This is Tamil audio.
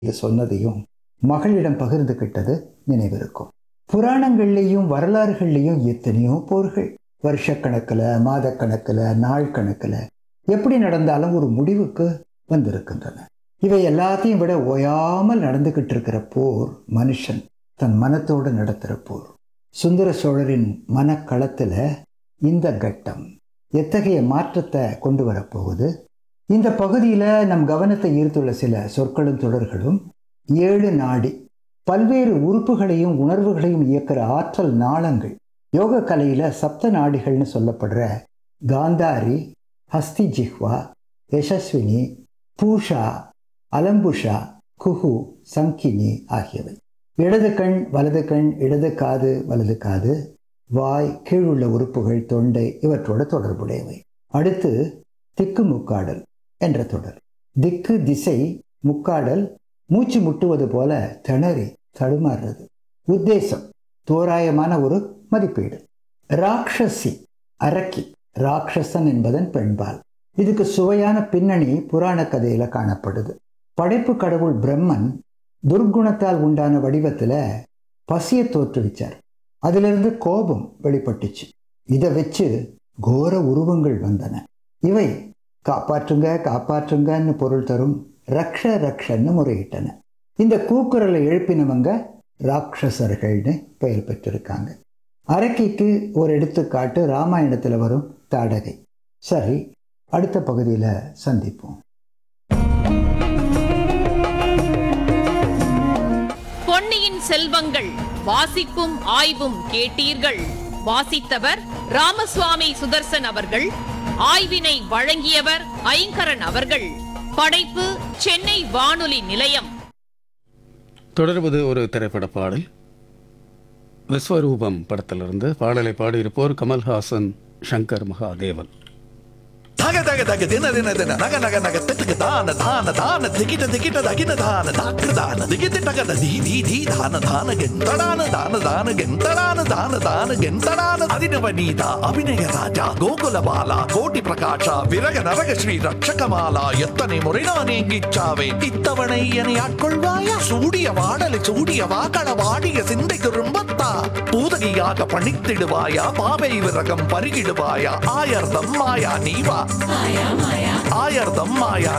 இது சொன்னதையும் மகளிடம் பகிர்ந்துகிட்டது நினைவிருக்கும் புராணங்கள்லேயும் வரலாறுகள்லேயும் எத்தனையோ போர்கள் வருஷக்கணக்கில் மாதக்கணக்கில் நாள் கணக்கில் எப்படி நடந்தாலும் ஒரு முடிவுக்கு வந்திருக்கின்றன இவை எல்லாத்தையும் விட ஓயாமல் நடந்துகிட்டு இருக்கிற போர் மனுஷன் தன் மனத்தோடு நடத்துகிற போர் சுந்தர சோழரின் மனக்களத்தில் இந்த கட்டம் எத்தகைய மாற்றத்தை கொண்டு வரப்போகுது இந்த பகுதியில் நம் கவனத்தை ஈர்த்துள்ள சில சொற்களும் தொடர்களும் ஏழு நாடி பல்வேறு உறுப்புகளையும் உணர்வுகளையும் இயக்கிற ஆற்றல் நாளங்கள் யோக கலையில் சப்த நாடிகள்னு சொல்லப்படுற காந்தாரி ஹஸ்தி ஜிஹ்வா யசஸ்வினி பூஷா அலம்புஷா குஹு சங்கினி ஆகியவை இடது கண் வலது கண் இடது காது வலது காது வாய் கீழுள்ள உறுப்புகள் தொண்டை இவற்றோடு தொடர்புடையவை அடுத்து திக்கு முக்காடல் என்ற தொடர் திக்கு திசை முக்காடல் மூச்சு முட்டுவது போல திணறி தடுமாறுறது உத்தேசம் தோராயமான ஒரு மதிப்பீடு ராட்சசி அரக்கி ராட்சசன் என்பதன் பெண்பால் இதுக்கு சுவையான பின்னணி புராண கதையில காணப்படுது படைப்பு கடவுள் பிரம்மன் துர்க்குணத்தால் உண்டான வடிவத்துல பசியை தோற்றுவிச்சார் அதிலிருந்து கோபம் வெளிப்பட்டுச்சு இதை வச்சு கோர உருவங்கள் வந்தன இவை காப்பாற்றுங்க காப்பாற்றுங்கன்னு பொருள் தரும் ரக்ஷ ரக்ஷன்னு முறையிட்டன இந்த கூக்குரலை எழுப்பினவங்க ராட்சசர்கள்னு பெயர் பெற்றிருக்காங்க அரக்கிக்கு ஒரு எடுத்துக்காட்டு ராமாயணத்தில் வரும் தாடகை சரி அடுத்த பகுதியில் சந்திப்போம் பொன்னியின் செல்வங்கள் வாசிப்பும் ஆய்வும் கேட்டீர்கள் வாசித்தவர் ராமசுவாமி சுதர்சன் அவர்கள் ஆய்வினை வழங்கியவர் ஐங்கரன் அவர்கள் படைப்பு சென்னை வானொலி நிலையம் தொடர்வது ஒரு திரைப்பட பாடல் விஸ்வரூபம் படத்திலிருந்து பாடலை பாடியிருப்போர் கமல்ஹாசன் சங்கர் மகாதேவன் தக தக தக தின தின தின நக நக நக திட்டுக்கு தான தான தான திகிட்ட திகிட்ட தகின தான தாக்கு தான திகிட்டு டகத தி தி தி தான தான கெந்தடான தான தான கெந்தடான தான தான கெந்தடான அதினவ நீதா அபிநய ராஜா கோகுல பாலா கோட்டி பிரகாஷா விரக நரக ஸ்ரீ ரட்சகமாலா எத்தனை முறை நான் ஏங்கிச்சாவே இத்தவணை என்னை ஆட்கொள்வாயா சூடிய வாடலை சூடிய வாக்கள வாடிய சிந்தை திரும்பத்தா பூதகியாக பணித்திடுவாயா பாவை விரகம் பருகிடுவாயா ஆயர்தம் மாயா நீவா ஆயர்தம் மாயா